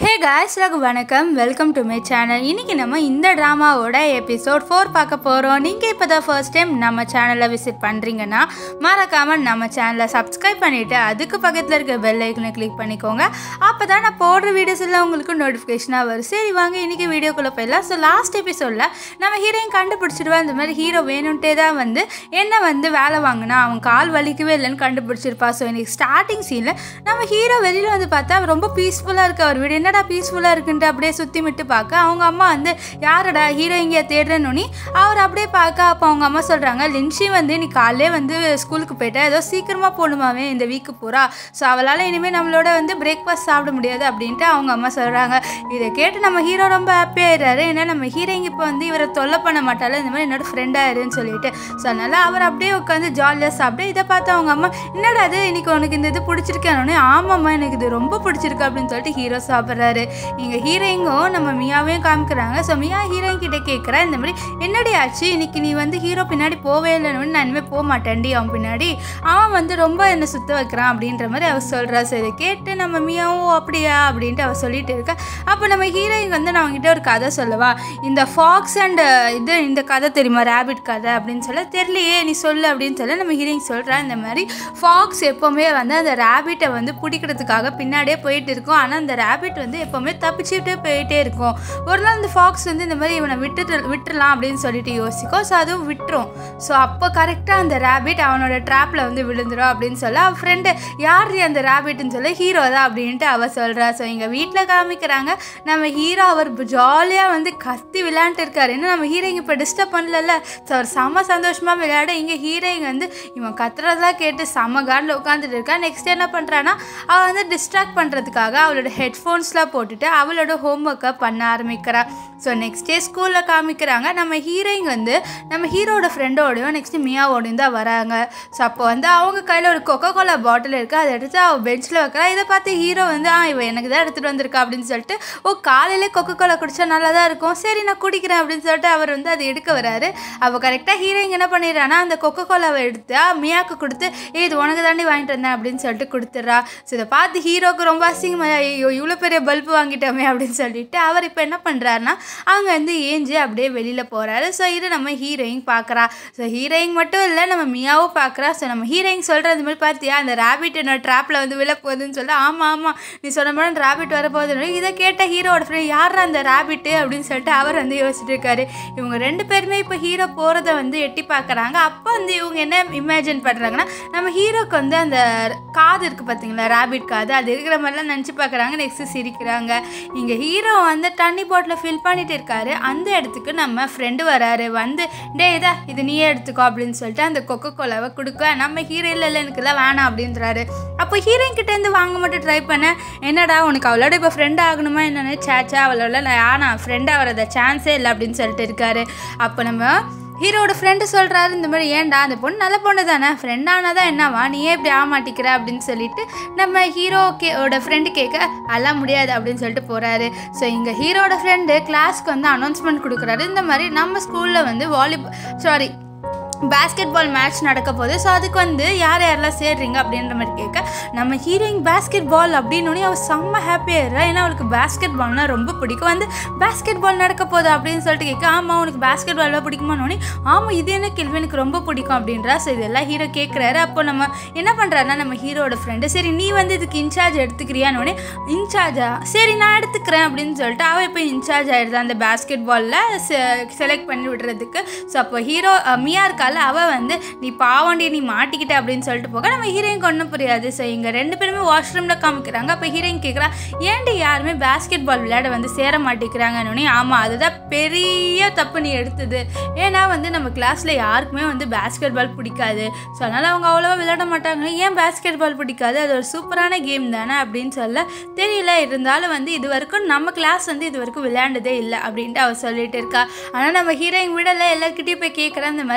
hey guys எல்லாருக்கும் வணக்கம் welcome to my channel இன்றைக்கி நம்ம இந்த ட்ராமாவோட எபிசோட் ஃபோர் பார்க்க போகிறோம் நீங்கள் இப்போ தான் ஃபர்ஸ்ட் டைம் நம்ம சேனலை விசிட் பண்ணுறீங்கன்னா மறக்காமல் நம்ம சேனலை சப்ஸ்கிரைப் பண்ணிவிட்டு அதுக்கு பக்கத்தில் இருக்க பெல் ஐக்கனை கிளிக் பண்ணிக்கோங்க அப்போ தான் நான் போடுற வீடியோஸ் எல்லாம் உங்களுக்கு நோட்டிஃபிகேஷனாக வரும் சரி வாங்க இன்றைக்கி வீடியோக்குள்ளே போயிடலாம் ஸோ லாஸ்ட் எபிசோடில் நம்ம ஹீரோயின் கண்டுபிடிச்சிடுவா இந்த மாதிரி ஹீரோ வேணும்ட்டே தான் வந்து என்ன வந்து வேலை வாங்கினா அவன் கால் வலிக்கவே இல்லைன்னு கண்டுபிடிச்சிருப்பா ஸோ இன்னைக்கு ஸ்டார்டிங் சீனில் நம்ம ஹீரோ வெளியில் வந்து பார்த்தா ரொம்ப பீஸ்ஃபுல்லாக இருக்க அவர் வீடு என்னடா பீஸ்ஃபுல்லாக இருக்குன்ட்டு அப்படியே சுற்றி விட்டு பார்க்க அவங்க அம்மா வந்து யாரடா ஹீரோ இங்கே தேடுறேன்னு அவர் அப்படியே பார்க்க அப்போ அவங்க அம்மா சொல்கிறாங்க லின்ஷி வந்து நீ காலையிலே வந்து ஸ்கூலுக்கு போயிட்டா ஏதோ சீக்கிரமாக போகணுமாவே இந்த வீக்கு பூரா ஸோ அவளால் இனிமேல் நம்மளோட வந்து பிரேக்ஃபாஸ்ட் சாப்பிட முடியாது அப்படின்ட்டு அவங்க அம்மா சொல்கிறாங்க இதை கேட்டு நம்ம ஹீரோ ரொம்ப ஹாப்பியாயிடுறாரு ஏன்னா நம்ம ஹீரோயிங் இப்போ வந்து இவரை தொல்லை பண்ண மாட்டால இந்த மாதிரி என்னோட ஃப்ரெண்டாக இருன்னு சொல்லிட்டு ஸோ அதனால் அவர் அப்படியே உட்காந்து ஜாலியாக சாப்பிட்டு இதை பார்த்து அவங்க அம்மா என்னடா அது இன்னைக்கு உனக்கு இந்த இது பிடிச்சிருக்கேன்னு ஆமாம்மா எனக்கு இது ரொம்ப பிடிச்சிருக்கு அப்படின்னு சொல்லிட்டு ஹீரோ சாப்பிட்றாரு இங்கே ஹீரோயிங்கும் நம்ம மியாவையும் காமிக்கிறாங்க ஸோ மியா ஹீரோயின் கிட்ட கேட்குறா இந்த மாதிரி என்னடி ஆச்சு இன்னைக்கு நீ வந்து ஹீரோ பின்னாடி போவே இல்லைன்னு நான் இனிமேல் போக மாட்டேன்டி அவன் பின்னாடி அவன் வந்து ரொம்ப என்னை சுத்த வைக்கிறான் அப்படின்ற மாதிரி அவள் சொல்கிறா ஸோ இதை கேட்டு நம்ம மியாவும் "ஓ, அப்படியா அப்படின்ட்டு அவள் சொல்லிட்டு இருக்கா அப்போ நம்ம ஹீரோயின் வந்து நான் அவங்ககிட்ட ஒரு கதை சொல்லவா இந்த ஃபாக்ஸ் அண்ட் இது இந்த கதை தெரியுமா ரேபிட் கதை அப்படின்னு சொல்ல தெரியலையே நீ சொல்லு அப்படின்னு சொல்ல நம்ம ஹீரோயின் சொல்கிறா இந்த மாதிரி ஃபாக்ஸ் எப்போவுமே வந்து அந்த ரேபிட்டை வந்து பிடிக்கிறதுக்காக பின்னாடியே போயிட்டு இருக்கும் ஆனால் அந்த ரேபிட் வந்து எப்போவுமே தப்பிச்சுட்டே போயிட்டே இருக்கும் ஒரு நாள் இந்த ஃபாக்ஸ் வந்து இந்த மாதிரி இவனை விட்டுட்டு விட்டுறலாம் அப்படின்னு சொல்லிட்டு யோசிக்கும் ஸோ அதுவும் விட்டுரும் ஸோ அப்போ கரெக்டாக அந்த ரேபிட் அவனோட ட்ராப்பில் வந்து விழுந்துரும் அப்படின்னு சொல்ல அவள் ஃப்ரெண்டு யார் அந்த ரேபிட்னு சொல்ல ஹீரோ தான் அப்படின்ட்டு அவள் சொல்கிறா ஸோ எங்கள் வீட்டில் காமிக்கிறாங்க நம்ம ஹீரோ அவர் ஜாலியாக வந்து கத்தி விளையாண்டுட்டு இருக்காரு இன்னும் நம்ம ஹீரோயிங் இப்போ டிஸ்டர்ப் பண்ணலல்ல ஸோ அவர் செம்ம சந்தோஷமாக விளையாட இங்கே ஹீரோயின் வந்து இவன் கத்துறதெல்லாம் கேட்டு செம்ம காண்டில் உட்காந்துட்டு இருக்கா நெக்ஸ்ட் என்ன பண்ணுறான்னா அவள் வந்து டிஸ்ட்ராக்ட் பண்ணுறதுக்காக அவளோட ஹெட்ஃபோன்ஸ்லாம் போட்டுட்டு அவளோட ஹோம்ஒர்க்கை பண்ண ஆரம்பிக்கிறா ஸோ நெக்ஸ்ட் டே ஸ்கூலில் காமிக்கிறாங்க நம்ம ஹீரோயின் வந்து நம்ம ஹீரோட ஃப்ரெண்டோடையும் நெக்ஸ்ட் மியாவோடையும் தான் வராங்க ஸோ அப்போ வந்து அவங்க கையில் ஒரு கொக்கோ கோலா பாட்டில் இருக்குது அதை எடுத்து அவள் பெஞ்சில் வைக்கிறா இதை பார்த்து ஹீரோ வந்து ஆ இவன் எனக்கு தான் எடுத்துகிட்டு வந்திருக்கா அப்படின்னு சொல்லிட்டு ஓ காலையிலே கொக்கோ கோலா குடிச்சா நல்லா தான் இருக்கும் சரி நான் குடிக்கிறேன் அப்படின்னு சொல்லிட்டு அவர் வந்து அதை எடுக்க வராரு அவள் கரெக்டாக ஹீரோயின் என்ன பண்ணிடுறான்னா அந்த கொக்கோ கோலாவை எடுத்து மியாக்கு கொடுத்து ஏய் இது உனக்கு தாண்டி வாங்கிட்டு வந்தேன் அப்படின்னு சொல்லிட்டு கொடுத்துட்றா ஸோ இதை பார்த்து ஹீரோக்கு ரொம்ப அசிங்கமாக ஐயோ இவ்வளோ பெரிய பல்பு வாங்கிட்டோமே அப்படின்னு சொல்லிட்டு அவர் இப்போ என்ன பண்ணுறாருன்னா அவங்க வந்து ஏஞ்சி அப்படியே வெளியில் போகிறாரு ஸோ இது நம்ம ஹீரோயின் பார்க்குறா ஸோ ஹீரோயின் மட்டும் இல்லை நம்ம மியாவும் பார்க்குறா ஸோ நம்ம ஹீரோயின் சொல்கிறது மாதிரி பார்த்தியா அந்த ரேபிட் என்னோட ட்ராப்பில் வந்து விழ போகுதுன்னு சொல்ல ஆமாம் ஆமாம் நீ சொன்ன மாதிரி ரேபிட் வரப்போகுதுன்னு இதை கேட்ட ஹீரோட ஃப்ரெண்ட் யாரா அந்த ரேபிட்டு அப்படின்னு சொல்லிட்டு அவர் வந்து யோசிச்சுட்டு இருக்காரு இவங்க ரெண்டு பேருமே இப்போ ஹீரோ போகிறத வந்து எட்டி பார்க்குறாங்க அப்போ வந்து இவங்க என்ன இமேஜின் பண்ணுறாங்கன்னா நம்ம ஹீரோக்கு வந்து அந்த காது இருக்குது பார்த்தீங்களா ரேபிட் காது அது இருக்கிற மாதிரிலாம் நினச்சி பார்க்குறாங்க நெக்ஸ்ட்டு சிரிக்கிறாங்க இங்கே ஹீரோ வந்து தண்ணி பாட்டில் ஃபில் பண்ணிட்டு இருக்காரு அந்த இடத்துக்கு நம்ம ஃப்ரெண்டு வராரு வந்து டே இதா இது நீயே எடுத்துக்கோ அப்படின்னு சொல்லிட்டு அந்த கொக்கோ கோலாவை கொடுக்க நம்ம ஹீரோ இல்லை இல்லை எனக்குலாம் வேணாம் அப்படின்றாரு அப்போ ஹீரோயின் கிட்டேருந்து வாங்க மட்டும் ட்ரை பண்ணேன் என்னடா உனக்கு அவளோட இப்போ ஃப்ரெண்ட் ஆகணுமா என்னன்னு சேச்சா அவளோட நான் நான் ஃப்ரெண்ட் ஆகிறத சான்ஸே இல்லை அப்படின்னு சொல்லிட்டு இருக்காரு அப்போ நம்ம ஹீரோட ஃப்ரெண்டு சொல்கிறாரு இந்த மாதிரி ஏன்டா அந்த பொண்ணு நல்ல பொண்ணு தானே ஃப்ரெண்ட் ஆனதா என்னவா நீ ஏன் இப்படி ஆக மாட்டிக்கிற அப்படின்னு சொல்லிட்டு நம்ம ஹீரோ ஓட ஃப்ரெண்டு கேட்க அதெல்லாம் முடியாது அப்படின்னு சொல்லிட்டு போகிறாரு ஸோ இங்கே ஹீரோட ஃப்ரெண்டு கிளாஸ்க்கு வந்து அனௌன்ஸ்மெண்ட் கொடுக்குறாரு இந்த மாதிரி நம்ம ஸ்கூலில் வந்து volleyball sorry basketball match நடக்க போகுது ஸோ அதுக்கு வந்து யார் யாரெல்லாம் சேர்றீங்க அப்படின்ற மாதிரி கேட்க நம்ம ஹீரோயின் பேஸ்கெட் பால் அப்படின்னு அவள் செம்ம ஹாப்பியாகிறா ஏன்னா அவளுக்கு பேஸ்கெட் பால்னா ரொம்ப பிடிக்கும் வந்து பேஸ்கெட் பால் நடக்க போகுது அப்படின்னு சொல்லிட்டு கேட்க ஆமாம் உனக்கு பேஸ்கெட் பால்லாம் பிடிக்குமான்னு ஆமாம் இது என்ன கேள்வி எனக்கு ரொம்ப பிடிக்கும் அப்படின்றா ஸோ இதெல்லாம் ஹீரோ கேட்குறாரு அப்போ நம்ம என்ன பண்ணுறாருன்னா நம்ம ஹீரோட ஃப்ரெண்டு சரி நீ வந்து இதுக்கு இன்சார்ஜ் எடுத்துக்கிறியான்னு இன்சார்ஜா சரி நான் எடுத்துக்கிறேன் அப்படின்னு சொல்லிட்டு அவள் இப்போ இன்சார்ஜ் ஆயிடுது அந்த பேஸ்கெட் பாலில் செலக்ட் பண்ணி விடுறதுக்கு ஸோ அப்போ ஹீரோ மியா இருக்கால அவள் வந்து நீ பாவண்டி நீ மாட்டிக்கிட்ட அப்படின்னு சொல்லிட்டு போக நம்ம ஹீரோயின் ஒன்றும் புரியாது ஸோ இங்கே ரெண்டு பேருமே வாஷ்ரூமில் காமிக்கிறாங்க அப்போ ஹீரோயின் கேட்குறா ஏன்டி யாருமே பேஸ்கெட் பால் விளையாட வந்து சேர மாட்டேங்கிறாங்கன்னு ஆமாம் அதுதான் பெரிய தப்பு நீ எடுத்தது ஏன்னா வந்து நம்ம கிளாஸில் யாருக்குமே வந்து பேஸ்கெட் பால் பிடிக்காது ஸோ அதனால் அவங்க அவ்வளோவா விளையாட மாட்டாங்க ஏன் பேஸ்கெட் பால் பிடிக்காது அது ஒரு சூப்பரான கேம் தானே அப்படின்னு சொல்ல தெரியல இருந்தாலும் வந்து இது வரைக்கும் நம்ம கிளாஸ் வந்து இது வரைக்கும் விளையாண்டதே இல்லை அப்படின்ட்டு அவள் சொல்லிட்டு இருக்கா ஆனால் நம்ம ஹீரோயின் விடலை எல்லாருக்கிட்டையும் போய் கேட்குறேன் இந்த மாதிரி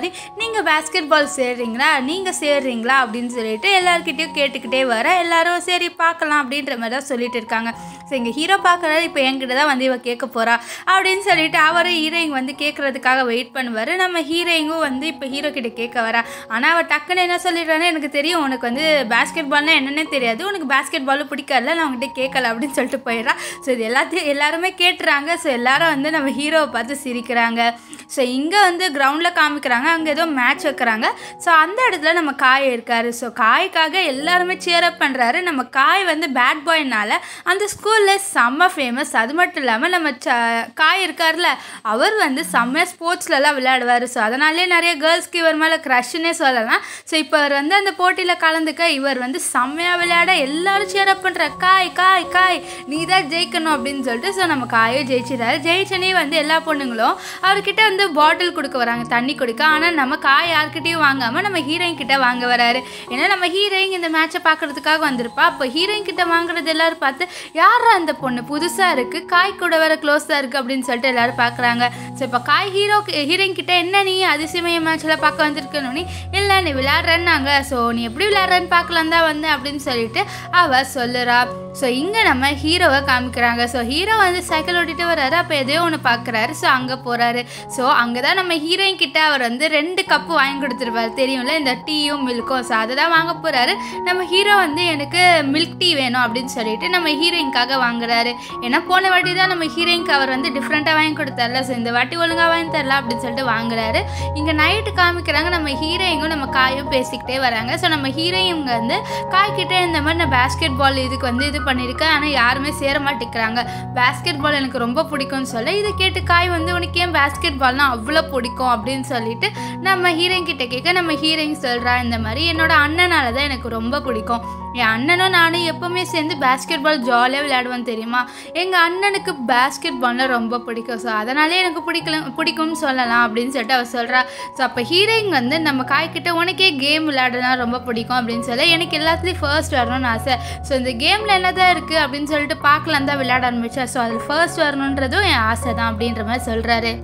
நீங்கள் பேஸ்கெட் பால் சேர்றீங்களா நீங்கள் சேர்றீங்களா அப்படின்னு சொல்லிட்டு எல்லாருக்கிட்டையும் கேட்டுக்கிட்டே வர எல்லாரும் சரி பார்க்கலாம் அப்படின்ற மாதிரி தான் சொல்லிட்டு இருக்காங்க ஸோ எங்கள் ஹீரோ பார்க்குறாரு இப்போ என்கிட்ட தான் வந்து இவ கேட்க போகிறா அப்படின்னு சொல்லிட்டு அவரும் ஹீரோயின் வந்து கேட்குறதுக்காக வெயிட் பண்ணுவார் நம்ம ஹீரோயிங்கும் வந்து இப்போ ஹீரோ கிட்ட கேட்க வரா ஆனால் அவள் டக்குன்னு என்ன சொல்லிடுறான்னு எனக்கு தெரியும் உனக்கு வந்து பேஸ்கெட் பால்னால் என்னன்னே தெரியாது உனக்கு பேஸ்கெட் பாலும் பிடிக்காதுல நான் உங்ககிட்ட கேட்கல அப்படின்னு சொல்லிட்டு போயிடுறா ஸோ இது எல்லாத்தையும் எல்லாருமே கேட்டுறாங்க ஸோ எல்லாரும் வந்து நம்ம ஹீரோவை பார்த்து சிரிக்கிறாங்க ஸோ இங்கே வந்து கிரவுண்டில் காமிக்கிறாங்க அங்கே ஏதோ மேட்ச் வைக்கிறாங்க ஸோ அந்த இடத்துல நம்ம காய் இருக்காரு ஸோ காய்க்காக எல்லாருமே cheer up பண்ணுறாரு நம்ம காய் வந்து பேட் பாய்னால அந்த ஸ்கூலில் செம்ம ஃபேமஸ் அது மட்டும் இல்லாமல் நம்ம ச காய் இருக்கார்ல அவர் வந்து செம்ம ஸ்போர்ட்ஸ்லலாம் விளையாடுவார் ஸோ அதனாலே நிறைய கேர்ள்ஸ்க்கு இவர் மேலே க்ரஷ்னே சொல்லலாம் ஸோ இப்போ அவர் வந்து அந்த போட்டியில் கலந்துக்க இவர் வந்து செம்மையாக விளையாட எல்லாரும் cheer up பண்ணுற காய் காய் காய் நீ தான் ஜெயிக்கணும் அப்படின்னு சொல்லிட்டு ஸோ நம்ம காயும் ஜெயிச்சிடாரு ஜெயிச்சனே வந்து எல்லா பொண்ணுங்களும் அவர்கிட்ட வந்து பாட்டில் கொடுக்க வராங்க தண்ணி குடிக்க ஆனால் நம்ம காய் யார்கிட்டயும் வாங்காமல் நம்ம ஹீரோயின் கிட்ட வாங்க வராரு ஏன்னா நம்ம ஹீரோயின் இந்த மேட்சை பார்க்கறதுக்காக வந்திருப்பா அப்போ ஹீரோயின் கிட்ட வாங்குறது எல்லாரும் பார்த்து யாரா அந்த பொண்ணு புதுசாக இருக்குது காய் கூட வேற க்ளோஸாக இருக்குது அப்படின்னு சொல்லிட்டு எல்லாரும் பார்க்குறாங்க ஸோ இப்போ காய் ஹீரோ ஹீரோயின் கிட்ட என்ன நீ அதிசயமய மேட்ச்சில் பார்க்க வந்திருக்கணும் நீ இல்லை நீ விளையாடுறேன்னாங்க ஸோ நீ எப்படி விளையாடுறேன்னு பார்க்கலாம் தான் வந்தேன் அப்படின்னு சொல்லிட்டு அவ சொல்லுறா ஸோ இங்கே நம்ம ஹீரோவை காமிக்கிறாங்க ஸோ ஹீரோ வந்து சைக்கிள் ஓட்டிட்டு வர்றாரு அப்போ எதையோ ஒன்று பார்க்குறாரு ஸோ அங்கே போகிறாரு ஸோ அங்கே தான் நம்ம ஹீரோயின் கிட்ட அவர் வந்து ரெண்டு கப்பு வாங்கி கொடுத்துருப்பாரு தெரியும்ல இந்த டீயும் மில்க்கும் ஸோ அதை தான் வாங்க போகிறாரு நம்ம ஹீரோ வந்து எனக்கு மில்க் டீ வேணும் அப்படின்னு சொல்லிட்டு நம்ம ஹீரோயின்காக வாங்குறாரு ஏன்னா போன வாட்டி தான் நம்ம ஹீரோயின்க்கு அவர் வந்து டிஃப்ரெண்ட்டாக வாங்கி கொடுத்தார்ல ஸோ இந்த வாட்டி ஒழுங்காக வாங்கி தரல அப்படின்னு சொல்லிட்டு வாங்குறாரு இங்கே நைட்டு காமிக்கிறாங்க நம்ம ஹீரோயிங்கும் நம்ம காயும் பேசிக்கிட்டே வராங்க ஸோ நம்ம ஹீரோயின் வந்து காய்கிட்ட இந்த மாதிரி நான் பேஸ்கெட் பால் இதுக்கு வந்து இது பண்ணியிருக்கேன் ஆனால் யாருமே சேர மாட்டேங்கிறாங்க பேஸ்கெட் பால் எனக்கு ரொம்ப பிடிக்கும்னு சொல்ல இதை கேட்டு காய் வந்து உனக்கு ஏன் பேஸ்கெட் பால்னா அவ்வளோ பிடிக்கும் அப்படின்னு சொல்லிட்டு நம்ம ஹீரோயின் கிட்ட கேட்க நம்ம ஹீரோயின் சொல்கிறா இந்த மாதிரி என்னோட அண்ணனால தான் எனக்கு ரொம்ப பிடிக்கும் என் அண்ணனும் நானும் எப்போவுமே சேர்ந்து பேஸ்கெட் பால் ஜாலியாக விளையாடுவோம் தெரியுமா எங்கள் அண்ணனுக்கு பேஸ்கெட் பால்னால் ரொம்ப பிடிக்கும் ஸோ அதனாலே எனக்கு பிடிக்கல பிடிக்கும்னு சொல்லலாம் அப்படின்னு சொல்லிட்டு அவள் சொல்கிறா ஸோ அப்போ ஹீரோயின் வந்து நம்ம காய்கிட்ட உனக்கே கேம் விளையாடுனா ரொம்ப பிடிக்கும் அப்படின்னு சொல்ல எனக்கு எல்லாத்துலேயும் ஃபர்ஸ்ட் வரணும்னு ஆசை ஸோ இந்த கேமில் என்ன தான் இருக்குது அப்படின்னு சொல்லிட்டு பார்க்கலாம் தான் விளையாட ஆரம்பிச்சா ஸோ அதில் ஃபர்ஸ்ட் வரணுன்றதும் என் ஆசை தான் அப்படின்ற மாதிரி சொல்கிறாரு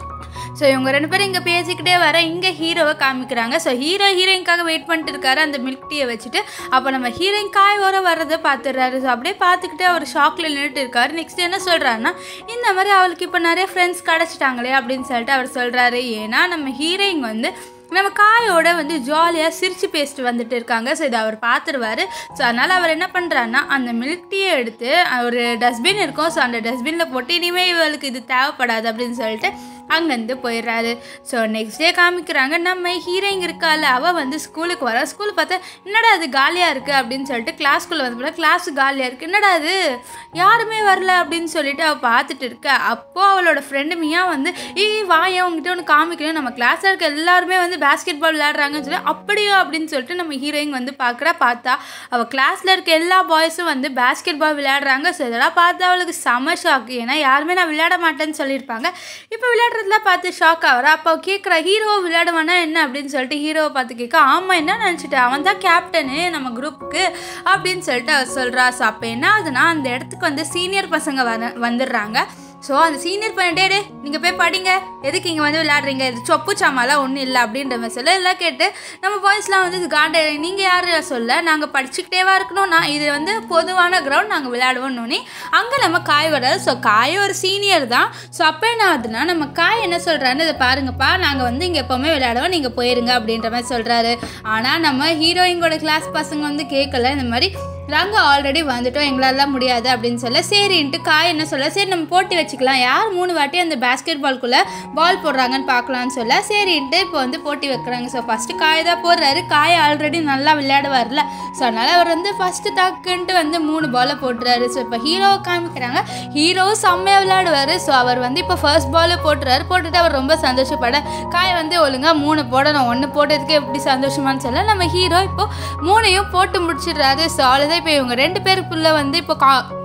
ஸோ இவங்க ரெண்டு பேரும் இங்கே பேசிக்கிட்டே வர இங்கே ஹீரோவை காமிக்கிறாங்க ஸோ ஹீரோ ஹீரோயின்காக வெயிட் பண்ணிட்டு இருக்காரு அந்த மில்க் டீயை வச்சுட்டு அப்போ நம்ம ஹீரோயின் காய் வர வர்றதை பார்த்துடுறாரு ஸோ அப்படியே பார்த்துக்கிட்டு அவர் ஷாக்கில் நின்றுட்டு இருக்காரு நெக்ஸ்ட் என்ன சொல்கிறாருன்னா இந்த மாதிரி அவளுக்கு இப்போ நிறைய ஃப்ரெண்ட்ஸ் கிடச்சிட்டாங்களே அப்படின்னு சொல்லிட்டு அவர் சொல்கிறாரு ஏன்னா நம்ம ஹீரோயின் வந்து நம்ம காயோட வந்து ஜாலியாக சிரித்து பேசிட்டு வந்துட்டு இருக்காங்க ஸோ இதை அவர் பார்த்துருவாரு ஸோ அதனால் அவர் என்ன பண்ணுறாருன்னா அந்த மில்க் டீயை எடுத்து ஒரு டஸ்ட்பின் இருக்கும் ஸோ அந்த டஸ்ட்பினில் போட்டு இனிமேல் இவளுக்கு இது தேவைப்படாது அப்படின்னு சொல்லிட்டு அங்கேருந்து போயிடுறாரு ஸோ நெக்ஸ்ட் டே காமிக்கிறாங்க நம்ம ஹீரோயின் இருக்கால அவள் வந்து ஸ்கூலுக்கு வரா ஸ்கூல் பார்த்தா என்னடா அது காலியாக இருக்குது அப்படின்னு சொல்லிட்டு கிளாஸ்க்குள்ளே வந்து கிளாஸ் காலியாக இருக்குது என்னடா அது யாருமே வரல அப்படின்னு சொல்லிட்டு அவள் பார்த்துட்டு இருக்க அப்போது அவளோட ஃப்ரெண்டு மியா வந்து ஏய் வாயா உங்ககிட்ட ஒன்று காமிக்கணும் நம்ம கிளாஸில் இருக்க எல்லாருமே வந்து பேஸ்கெட் பால் விளையாடுறாங்கன்னு சொல்லி அப்படியா அப்படின்னு சொல்லிட்டு நம்ம ஹீரோயின் வந்து பார்க்குறா பார்த்தா அவள் கிளாஸில் இருக்க எல்லா பாய்ஸும் வந்து பேஸ்கெட் பால் விளையாடுறாங்க ஸோ இதெல்லாம் பார்த்து அவளுக்கு செம ஷாக் ஏன்னா யாருமே நான் விளையாட மாட்டேன்னு சொல்லியிருப்பாங்க இப்போ விளையாடுறதுலாம் பார்த்து ஷாக் ஆகிறா அப்போ கேட்குறா ஹீரோ விளையாடுவானா என்ன அப்படின்னு சொல்லிட்டு ஹீரோவை பார்த்து கேட்க ஆமாம் என்ன நினச்சிட்டு அவன் தான் கேப்டனு நம்ம குரூப்புக்கு அப்படின்னு சொல்லிட்டு அவர் சொல்கிறா ஸோ அப்போ என்ன ஆகுதுன்னா அந்த இடத்துக்கு வந்து சீனியர் பசங்க வர வந்துடுறாங்க ஸோ அந்த சீனியர் பையன் டே டே நீங்கள் போய் படிங்க எதுக்கு இங்கே வந்து விளையாடுறீங்க இது சொப்பு சாமாலாம் ஒன்றும் இல்லை அப்படின்ற மாதிரி சொல்ல எல்லாம் கேட்டு நம்ம பாய்ஸ்லாம் வந்து காண்ட நீங்கள் யார் சொல்ல நாங்கள் படிச்சுக்கிட்டேவா இருக்கணும் நான் இது வந்து பொதுவான கிரவுண்ட் நாங்கள் விளையாடுவோம்னு அங்கே நம்ம காய் வராது ஸோ காய் ஒரு சீனியர் தான் ஸோ அப்போ என்ன ஆகுதுன்னா நம்ம காய் என்ன சொல்கிறான்னு இதை பாருங்கப்பா நாங்கள் வந்து இங்கே எப்போவுமே விளையாடுவோம் நீங்கள் போயிருங்க அப்படின்ற மாதிரி சொல்கிறாரு ஆனால் நம்ம ஹீரோயினோட கிளாஸ் பசங்க வந்து கேட்கல இந்த மாதிரி நாங்கள் ஆல்ரெடி வந்துட்டோம் எங்களாலாம் முடியாது அப்படின்னு சொல்ல சரின்ட்டு காய் என்ன சொல்ல சரி நம்ம போட்டி வச்சுக்கலாம் யார் மூணு வாட்டி அந்த பேஸ்கெட் பால்குள்ளே பால் போடுறாங்கன்னு பார்க்கலான்னு சொல்ல சரின்ட்டு இப்போ வந்து போட்டி வைக்கிறாங்க ஸோ ஃபஸ்ட்டு காய் தான் போடுறாரு காய் ஆல்ரெடி நல்லா விளையாடுவார்ல ஸோ அதனால் அவர் வந்து ஃபஸ்ட்டு டக்குன்ட்டு வந்து மூணு பாலை போட்டுறாரு ஸோ இப்போ ஹீரோவை காமிக்கிறாங்க ஹீரோவும் செம்மையாக விளையாடுவார் ஸோ அவர் வந்து இப்போ ஃபர்ஸ்ட் பாலை போட்டுறாரு போட்டுட்டு அவர் ரொம்ப சந்தோஷப்பட காய் வந்து ஒழுங்காக மூணு போடணும் ஒன்று போட்டதுக்கு எப்படி சந்தோஷமான்னு சொல்ல நம்ம ஹீரோ இப்போ மூணையும் போட்டு முடிச்சிடுறாரு ஸோ அவ்வளோதான் இப்போ இவங்க ரெண்டு பேருக்குள்ளே வந்து இப்போ கா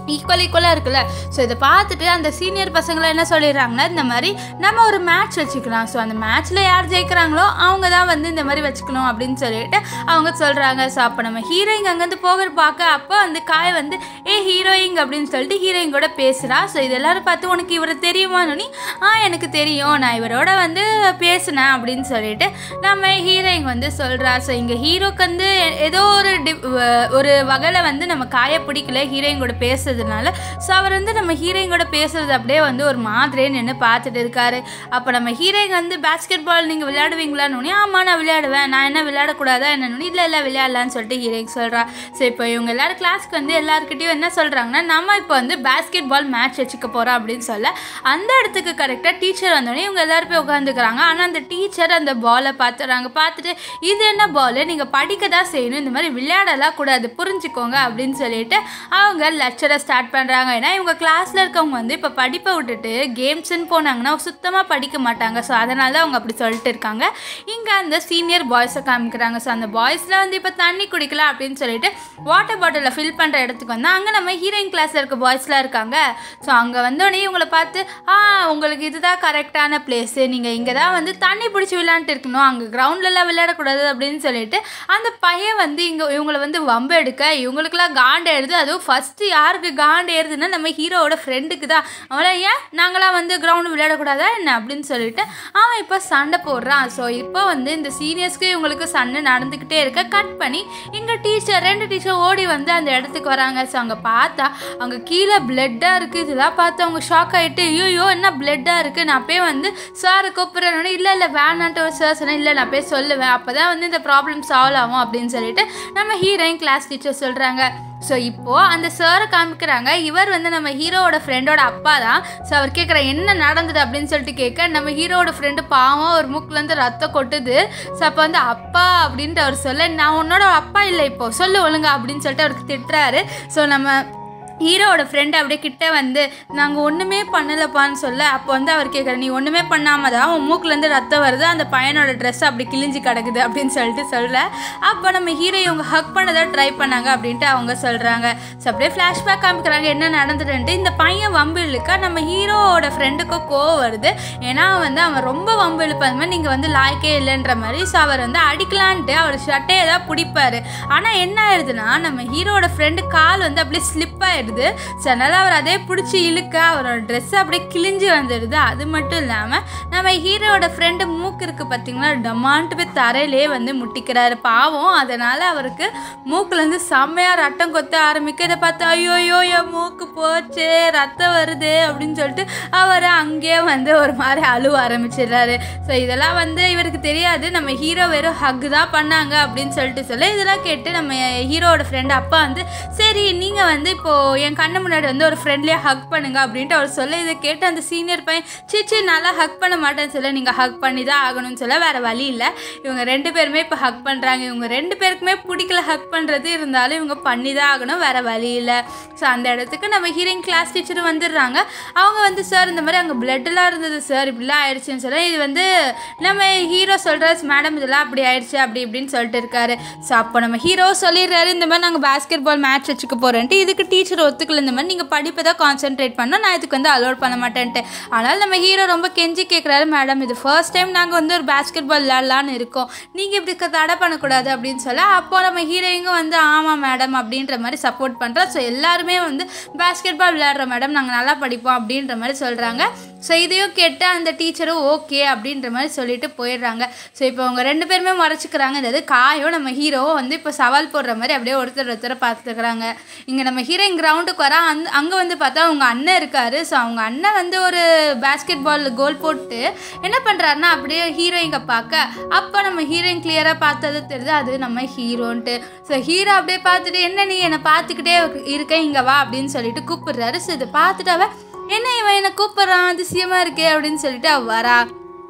ஈக்குவல் ஈக்குவலாக இருக்குல்ல ஸோ இதை பார்த்துட்டு அந்த சீனியர் பசங்களை என்ன சொல்லிடுறாங்கன்னா இந்த மாதிரி நம்ம ஒரு மேட்ச் வச்சுக்கலாம் ஸோ அந்த மேட்ச்சில் யார் ஜெயிக்கிறாங்களோ அவங்க தான் வந்து இந்த மாதிரி வச்சுக்கணும் அப்படின்னு சொல்லிட்டு அவங்க சொல்கிறாங்க ஸோ அப்போ நம்ம ஹீரோயின் அங்கேருந்து போகிற பார்க்க அப்போ வந்து காய் வந்து ஏ ஹீரோயிங் அப்படின்னு சொல்லிட்டு ஹீரோயின் கூட பேசுகிறா ஸோ இது எல்லாரும் பார்த்து உனக்கு இவரை தெரியுமான்னு ஆ எனக்கு தெரியும் நான் இவரோட வந்து பேசினேன் அப்படின்னு சொல்லிட்டு நம்ம ஹீரோயின் வந்து சொல்கிறா ஸோ இங்கே ஹீரோக்கு வந்து ஏதோ ஒரு டி ஒரு வகையில் வந்து நம்ம காயை பிடிக்கல ஹீரோயின் கூட பேசுறதுனால ஸோ அவர் வந்து நம்ம ஹீரோயின் கூட பேசுறது அப்படியே வந்து ஒரு மாதிரியே நின்று பார்த்துட்டு இருக்காரு அப்போ நம்ம ஹீரோயின் வந்து பேஸ்கெட் பால் நீங்கள் விளையாடுவீங்களான்னு ஆமாம் நான் விளையாடுவேன் நான் என்ன விளையாடக்கூடாதா என்னன்னு இல்லை இல்லை விளையாடலான்னு சொல்லிட்டு ஹீரோயின் சொல்கிறா ஸோ இப்போ இவங்க எல்லாரும் கிளாஸ்க்கு வந்து எல்லாருக்கிட்டையும் என்ன சொல்கிறாங்கன்னா நம்ம இப்போ வந்து பேஸ்கெட் பால் மேட்ச் வச்சுக்க போகிறோம் அப்படின்னு சொல்ல அந்த இடத்துக்கு கரெக்டாக டீச்சர் வந்தோடனே இவங்க எல்லாரும் போய் உட்காந்துக்கிறாங்க ஆனால் அந்த டீச்சர் அந்த பாலை பார்த்துறாங்க பார்த்துட்டு இது என்ன பால் நீங்கள் படிக்க தான் செய்யணும் இந்த மாதிரி விளையாடலாம் கூடாது புரிஞ்சுக்கோங்க அப்படின்னு சொல்லிட்டு அவங்க லெக்சரை ஸ்டார்ட் பண்ணுறாங்க ஏன்னா இவங்க கிளாஸில் இருக்கவங்க வந்து இப்போ படிப்பை விட்டுட்டு கேம்ஸ்ன்னு போனாங்கன்னா சுத்தமாக படிக்க மாட்டாங்க ஸோ அதனால தான் அவங்க அப்படி சொல்லிட்டு இருக்காங்க இங்கே அந்த சீனியர் பாய்ஸை காமிக்கிறாங்க ஸோ அந்த பாய்ஸில் வந்து இப்போ தண்ணி குடிக்கலாம் அப்படின்னு சொல்லிட்டு வாட்டர் பாட்டிலில் ஃபில் பண்ணுற இடத்துக்கு வந்து அங்கே நம்ம ஹீரோயின் கிளாஸில் இருக்க பாய்ஸ்லாம் இருக்காங்க ஸோ அங்கே வந்தோடனே இவங்களை பார்த்து ஆ உங்களுக்கு இதுதான் கரெக்டான பிளேஸு நீங்கள் இங்கே தான் வந்து தண்ணி பிடிச்சி விளையாண்டுட்டு இருக்கணும் அங்கே கிரவுண்ட்லலாம் விளையாடக்கூடாது அப்படின்னு சொல்லிட்டு அந்த பையன் வந்து இங்கே இவங்களை வந்து வம்பு எடுக்க இவங்களுக்குலாம் காண்டு ஏறுது அதுவும் ஃபஸ்ட்டு யாருக்கு காண்டு ஏறுதுன்னா நம்ம ஹீரோவோட ஃப்ரெண்டுக்கு தான் அவளை ஏன் நாங்களாம் வந்து கிரவுண்டு விளையாடக்கூடாதா என்ன அப்படின்னு சொல்லிட்டு அவன் இப்போ சண்டை போடுறான் ஸோ இப்போ வந்து இந்த சீனியர்ஸ்க்கு இவங்களுக்கு சண்டை நடந்துக்கிட்டே இருக்க கட் பண்ணி இங்கே டீச்சர் ரெண்டு டீச்சர் ஓடி வந்து அந்த இடத்துக்கு வராங்க ஸோ அங்கே பார்த்தா அங்கே கீழே பிளட்டாக இருக்குது இதெல்லாம் பார்த்து அவங்க ஷாக் ஆகிட்டு ஐயோ என்ன பிளட்டாக இருக்குது நான் போய் வந்து சாரை கூப்பிட்றேன்னு இல்லை இல்லை வேணான்ட்டு ஒரு சார் சொன்னேன் இல்லை நான் போய் சொல்லுவேன் அப்போ தான் வந்து இந்த ப்ராப்ளம் சால்வ் ஆகும் அப்படின்னு சொல்லிட்டு நம்ம ஹீரோயின் கிளாஸ் டீச்சர் சொல்கிறாங்க ஸோ இப்போது அந்த சாரை காமிக்கிறாங்க இவர் வந்து நம்ம ஹீரோவோட ஃப்ரெண்டோட அப்பா தான் ஸோ அவர் கேட்குற என்ன நடந்தது அப்படின்னு சொல்லிட்டு கேட்க நம்ம ஹீரோவோட ஃப்ரெண்டு பாவம் ஒரு மூக்குலேருந்து ரத்தம் கொட்டுது ஸோ அப்போ வந்து அப்பா அப்படின்ட்டு அவர் சொல்ல நான் உன்னோட அப்பா இல்லை இப்போ சொல்லு ஒழுங்கா அப்படின்னு சொல்லிட்டு அவருக்கு திட்டுறாரு ஸோ நம்ம ஹீரோவோட ஃப்ரெண்டு அப்படியே கிட்ட வந்து நாங்கள் ஒன்றுமே பண்ணலப்பான்னு சொல்ல அப்போ வந்து அவர் கேட்குற நீ ஒன்றுமே பண்ணாம தான் உன் மூக்குலேருந்து ரத்தம் வருது அந்த பையனோட ட்ரெஸ் அப்படி கிழிஞ்சு கிடக்குது அப்படின்னு சொல்லிட்டு சொல்ல அப்போ நம்ம ஹீரோ இவங்க ஹக் பண்ணதை ட்ரை பண்ணாங்க அப்படின்ட்டு அவங்க சொல்கிறாங்க ஸோ அப்படியே ஃப்ளாஷ்பேக் காமிக்கிறாங்க என்ன நடந்ததுன்ட்டு இந்த பையன் வம்பு இழுக்க நம்ம ஹீரோவோட ஃப்ரெண்டுக்கும் கோவம் வருது ஏன்னா வந்து அவன் ரொம்ப வம்பு இழுப்பது மாதிரி நீங்கள் வந்து லாய்க்கே இல்லைன்ற மாதிரி ஸோ அவர் வந்து அடிக்கலான்ட்டு அவர் ஷர்ட்டே ஏதாவது பிடிப்பாரு ஆனால் என்ன ஆயிடுதுன்னா நம்ம ஹீரோவோட ஃப்ரெண்டு கால் வந்து அப்படியே ஸ்லிப் ஆயிடுது ஸோ அதனால் அவர் அதே பிடிச்சி இழுக்க அவரோட ட்ரெஸ் அப்படியே கிழிஞ்சு வந்துடுது அது மட்டும் இல்லாமல் நம்ம ஹீரோவோட ஃப்ரெண்டு மூக்கு இருக்குது பார்த்தீங்களா டமான்ட்டு போய் தரையிலே வந்து முட்டிக்கிறாரு பாவம் அதனால் அவருக்கு மூக்குலேருந்து செம்மையாக ரத்தம் கொத்த ஆரம்பிக்க இதை பார்த்து ஐயோயோ என் மூக்கு போச்சு ரத்தம் வருது அப்படின்னு சொல்லிட்டு அவர் அங்கேயே வந்து ஒரு மாதிரி அழுவ ஆரம்பிச்சிடுறாரு ஸோ இதெல்லாம் வந்து இவருக்கு தெரியாது நம்ம ஹீரோ வெறும் ஹக் தான் பண்ணாங்க அப்படின்னு சொல்லிட்டு சொல்ல இதெல்லாம் கேட்டு நம்ம ஹீரோவோட ஃப்ரெண்டு அப்பா வந்து சரி நீங்கள் வந்து இப்போது என் கண்ணு முன்னாடி வந்து ஒரு ஃப்ரெண்ட்லியாக ஹக் பண்ணுங்க அப்படின்ட்டு அவர் சொல்ல இதை கேட்டு அந்த சீனியர் பையன் சிச்சி நல்லா ஹக் பண்ண மாட்டேன்னு சொல்ல நீங்கள் ஹக் பண்ணி தான் ஆகணும்னு சொல்ல வேறு வழி இல்லை இவங்க ரெண்டு பேருமே இப்போ ஹக் பண்ணுறாங்க இவங்க ரெண்டு பேருக்குமே பிடிக்கல ஹக் பண்ணுறது இருந்தாலும் இவங்க பண்ணி தான் ஆகணும் வேறு வழி இல்லை ஸோ அந்த இடத்துக்கு நம்ம ஹீரோயின் கிளாஸ் டீச்சரும் வந்துடுறாங்க அவங்க வந்து சார் இந்த மாதிரி அங்கே பிளட்டெல்லாம் இருந்தது சார் இப்படிலாம் ஆயிடுச்சுன்னு சொல்ல இது வந்து நம்ம ஹீரோ சொல்கிறார் மேடம் இதெல்லாம் அப்படி ஆயிடுச்சு அப்படி இப்படின்னு சொல்லிட்டு இருக்காரு ஸோ அப்போ நம்ம ஹீரோ சொல்லிடுறாரு இந்த மாதிரி நாங்கள் பேஸ்கெட் பால் மேட்ச் வச்சுக்க போகிறேன்ட்டு இதுக்கு டீச்சர் ஒத்துக்கல இந்த மாதிரி நீங்கள் படிப்பை தான் கான்சென்ட்ரேட் பண்ணோம் நான் இதுக்கு வந்து அலோட் பண்ண மாட்டேன்ட்டு ஆனால் நம்ம ஹீரோ ரொம்ப கெஞ்சி கேட்குறாரு மேடம் இது ஃபர்ஸ்ட் டைம் நாங்கள் வந்து ஒரு பேஸ்கெட் பால் விளாட்லான்னு இருக்கோம் நீங்கள் இப்படி க- தடை பண்ணக்கூடாது அப்படின்னு சொல்ல அப்போ நம்ம ஹீரோயிங்கும் வந்து ஆமாம் மேடம் அப்படின்ற மாதிரி சப்போர்ட் பண்ணுறோம் ஸோ எல்லாருமே வந்து பேஸ்கெட் பால் விளையாடுறோம் மேடம் நாங்கள் நல்லா படிப்போம் அப்படின்ற மாதிரி சொல்கிறாங்க ஸோ இதையும் கேட்டு அந்த டீச்சரும் ஓகே அப்படின்ற மாதிரி சொல்லிட்டு போயிடுறாங்க ஸோ இப்போ அவங்க ரெண்டு பேருமே மறைச்சிக்கிறாங்க அதாவது காயும் நம்ம ஹீரோவும் வந்து இப்போ சவால் போடுற மாதிரி அப்படியே ஒருத்தர் ஒருத்தர் பார்த்துக்கிறாங்க இங்கே நம்ம ஹீரோயின் கிரவுண்டுக்கு வரா அந் அங்கே வந்து பார்த்தா அவங்க அண்ணன் இருக்காரு ஸோ அவங்க அண்ணன் வந்து ஒரு பேஸ்கெட் பால் கோல் போட்டு என்ன பண்ணுறாருன்னா அப்படியே ஹீரோயிங்க பார்க்க அப்போ நம்ம ஹீரோயின் கிளியராக பார்த்தது தெரியுது அது நம்ம ஹீரோன்ட்டு ஸோ ஹீரோ அப்படியே பார்த்துட்டு என்ன நீ என்னை பார்த்துக்கிட்டே இருக்க இங்கே வா அப்படின்னு சொல்லிட்டு கூப்பிடுறாரு ஸோ இதை பார்த்துட்டு அவ என்ன இவன் என்னை கூப்பிட்றான் அதிசயமாக இருக்கே அப்படின்னு சொல்லிட்டு அவ வரா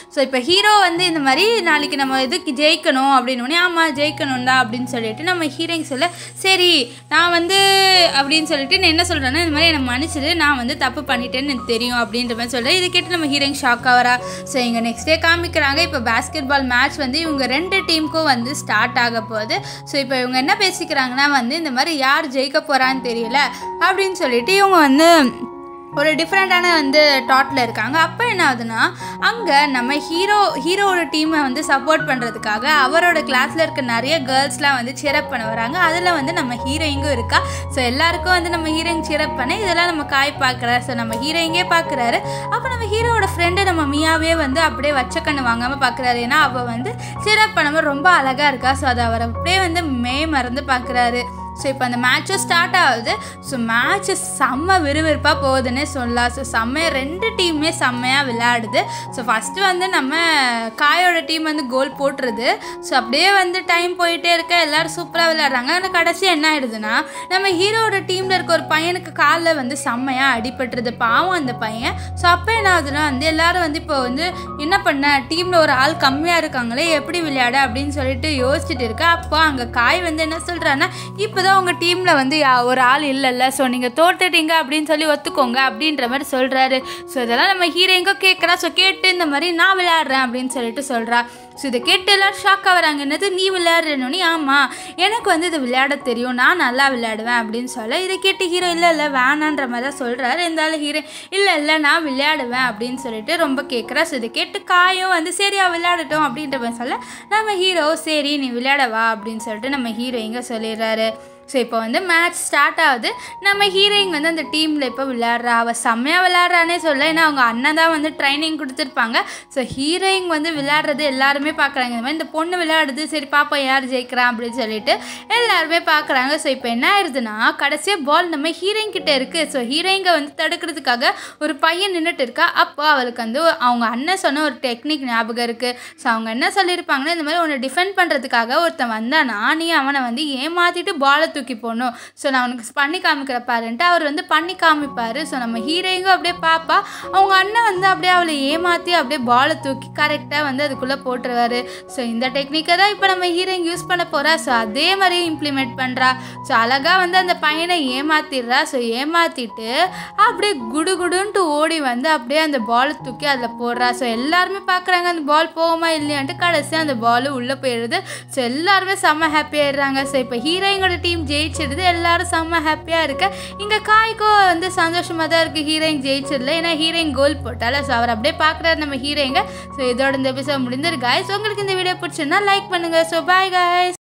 ஸோ இப்போ ஹீரோ வந்து இந்த மாதிரி நாளைக்கு நம்ம இதுக்கு ஜெயிக்கணும் அப்படின்னு ஆமாம் ஜெயிக்கணும் தான் அப்படின்னு சொல்லிட்டு நம்ம ஹீரோயின் சொல்ல சரி நான் வந்து அப்படின்னு சொல்லிட்டு நான் என்ன சொல்கிறேன்னா இந்த மாதிரி என்னை மன்னிச்சிடு நான் வந்து தப்பு பண்ணிட்டேன்னு எனக்கு தெரியும் அப்படின்ற மாதிரி சொல்கிறேன் இதை கேட்டு நம்ம ஹீரோயின் ஷாக் ஆகிறா ஸோ இங்கே நெக்ஸ்ட் டே காமிக்கிறாங்க இப்போ பாஸ்கெட் பால் மேட்ச் வந்து இவங்க ரெண்டு டீமுக்கும் வந்து ஸ்டார்ட் ஆக போகுது ஸோ இப்போ இவங்க என்ன பேசிக்கிறாங்கன்னா வந்து இந்த மாதிரி யார் ஜெயிக்க போகிறான்னு தெரியல அப்படின்னு சொல்லிட்டு இவங்க வந்து ஒரு டிஃப்ரெண்ட்டான வந்து டாட்டில் இருக்காங்க அப்போ என்ன ஆகுதுன்னா அங்கே நம்ம ஹீரோ ஹீரோவோட டீமை வந்து சப்போர்ட் பண்ணுறதுக்காக அவரோட கிளாஸில் இருக்க நிறைய கேர்ள்ஸ்லாம் வந்து சிரப் பண்ண வராங்க அதில் வந்து நம்ம ஹீரோயிங்கும் இருக்கா ஸோ எல்லாருக்கும் வந்து நம்ம ஹீரோயின் சிரப் பண்ண இதெல்லாம் நம்ம காய் பார்க்குறாரு ஸோ நம்ம ஹீரோயிங்கே பார்க்குறாரு அப்போ நம்ம ஹீரோவோட ஃப்ரெண்டு நம்ம மியாவே வந்து அப்படியே வச்ச கண்ணு வாங்காமல் பார்க்குறாரு ஏன்னா அவள் வந்து சிரப் பண்ணாமல் ரொம்ப அழகாக இருக்கா ஸோ அதை அவர் அப்படியே வந்து மே மறந்து பார்க்குறாரு ஸோ இப்போ அந்த மேட்சும் ஸ்டார்ட் ஆகுது ஸோ மேட்ச்சு செம்ம விறுவிறுப்பாக போகுதுன்னே சொல்லலாம் ஸோ செம்மையாக ரெண்டு டீமுமே செம்மையாக விளையாடுது ஸோ ஃபஸ்ட்டு வந்து நம்ம காயோட டீம் வந்து கோல் போட்டுருது ஸோ அப்படியே வந்து டைம் போயிட்டே இருக்க எல்லோரும் சூப்பராக விளையாடுறாங்க ஆனால் கடைசி என்ன ஆயிடுதுன்னா நம்ம ஹீரோவோட டீமில் இருக்க ஒரு பையனுக்கு காலில் வந்து செம்மையாக அடிபட்டுருது பாவம் அந்த பையன் ஸோ அப்போ என்ன ஆகுதுன்னா வந்து எல்லாரும் வந்து இப்போ வந்து என்ன பண்ண டீமில் ஒரு ஆள் கம்மியாக இருக்காங்களே எப்படி விளையாட அப்படின்னு சொல்லிட்டு யோசிச்சுட்டு இருக்கா அப்போ அங்கே காய் வந்து என்ன சொல்கிறான்னா இப்போ தான் உங்கள் டீமில் வந்து யா- ஒரு ஆள் இல்லைல்ல ஸோ நீங்கள் தோத்துட்டீங்க அப்படின்னு சொல்லி ஒத்துக்கோங்க அப்படின்ற மாதிரி சொல்கிறாரு ஸோ இதெல்லாம் நம்ம ஹீரோயிங்கோ கேட்குறா ஸோ கேட்டு இந்த மாதிரி நான் விளையாடுறேன் அப்படின்னு சொல்லிட்டு சொல்கிறா ஸோ இதை கேட்டு எல்லாரும் ஷாக் ஆகுறாங்க என்னது நீ விளையாடுறேன்னு ஆமாம் எனக்கு வந்து இது விளையாட தெரியும் நான் நல்லா விளையாடுவேன் அப்படின்னு சொல்ல இதை கேட்டு ஹீரோ இல்லை இல்லை வேணான்ற மாதிரி தான் சொல்கிறாரு இருந்தாலும் ஹீரோ இல்லை இல்லை நான் விளையாடுவேன் அப்படின்னு சொல்லிட்டு ரொம்ப கேட்குறா ஸோ இதை கேட்டு காயும் வந்து சரியா விளையாடட்டும் அப்படின்ற மாதிரி சொல்ல நம்ம ஹீரோ சரி நீ விளையாடவா அப்படின்னு சொல்லிட்டு நம்ம ஹீரோ இங்கே சொல்லிடுறாரு ஸோ இப்போ வந்து மேட்ச் ஸ்டார்ட் ஆகுது நம்ம ஹீரோயின் வந்து அந்த டீமில் இப்போ விளையாடுறா அவள் செம்மையாக விளையாடுறானே சொல்ல ஏன்னா அவங்க அண்ணன் தான் வந்து ட்ரைனிங் கொடுத்துருப்பாங்க ஸோ ஹீரோயின் வந்து விளையாடுறது எல்லாருமே பார்க்குறாங்க இந்த மாதிரி இந்த பொண்ணு விளையாடுது சரி பாப்பா யார் ஜெயிக்கிறான் அப்படின்னு சொல்லிட்டு எல்லாருமே பார்க்குறாங்க ஸோ இப்போ என்ன ஆயிடுதுன்னா கடைசியாக பால் நம்ம ஹீரோயின் கிட்ட இருக்குது ஸோ ஹீரோயிங்கை வந்து தடுக்கிறதுக்காக ஒரு பையன் நின்றுட்டு இருக்கா அப்போ அவளுக்கு வந்து அவங்க அண்ணன் சொன்ன ஒரு டெக்னிக் ஞாபகம் இருக்குது ஸோ அவங்க என்ன சொல்லியிருப்பாங்கன்னா இந்த மாதிரி உன்னை டிஃபெண்ட் பண்ணுறதுக்காக ஒருத்தன் வந்தானா நீ அவனை வந்து ஏமாற்றிட்டு பாலை தூக்கி போடணும் ஸோ நான் உனக்கு பண்ணி காமிக்கிற பாருன்ட்டு அவர் வந்து பண்ணி காமிப்பார் ஸோ நம்ம ஹீரோயிங்கும் அப்படியே பாப்பா அவங்க அண்ணன் வந்து அப்படியே அவளை ஏமாற்றி அப்படியே பாலை தூக்கி கரெக்டாக வந்து அதுக்குள்ளே போட்டுருவாரு ஸோ இந்த டெக்னிக்கை தான் இப்போ நம்ம ஹீரோயின் யூஸ் பண்ண போகிறா ஸோ அதே மாதிரி இம்ப்ளிமெண்ட் பண்ணுறா ஸோ அழகாக வந்து அந்த பையனை ஏமாத்திடுறா ஸோ ஏமாற்றிட்டு அப்படியே குடு குடுன்ட்டு ஓடி வந்து அப்படியே அந்த பாலை தூக்கி அதில் போடுறா ஸோ எல்லாருமே பார்க்குறாங்க அந்த பால் போகுமா இல்லையான்ட்டு கடைசியாக அந்த பால் உள்ளே போயிடுது ஸோ எல்லாருமே செம்ம ஹாப்பியாகிடுறாங்க ஸோ இப்போ ஹீரோயினோட டீம் ஜெயிச்சிடுது எல்லாரும் செம்ம ஹாப்பியாக இருக்க இங்கே காய்க்கோ வந்து சந்தோஷமாக தான் இருக்குது ஹீரோயின் ஜெயிச்சிடல ஏன்னா ஹீரோயின் கோல் போட்டால ஸோ அவர் அப்படியே பார்க்குறாரு நம்ம ஹீரோயிங்க ஸோ இதோட இந்த எபிசோட் முடிந்திருக்கு guys உங்களுக்கு இந்த வீடியோ பிடிச்சிருந்தா லைக் பண்ணுங்கள் ஸோ பாய் guys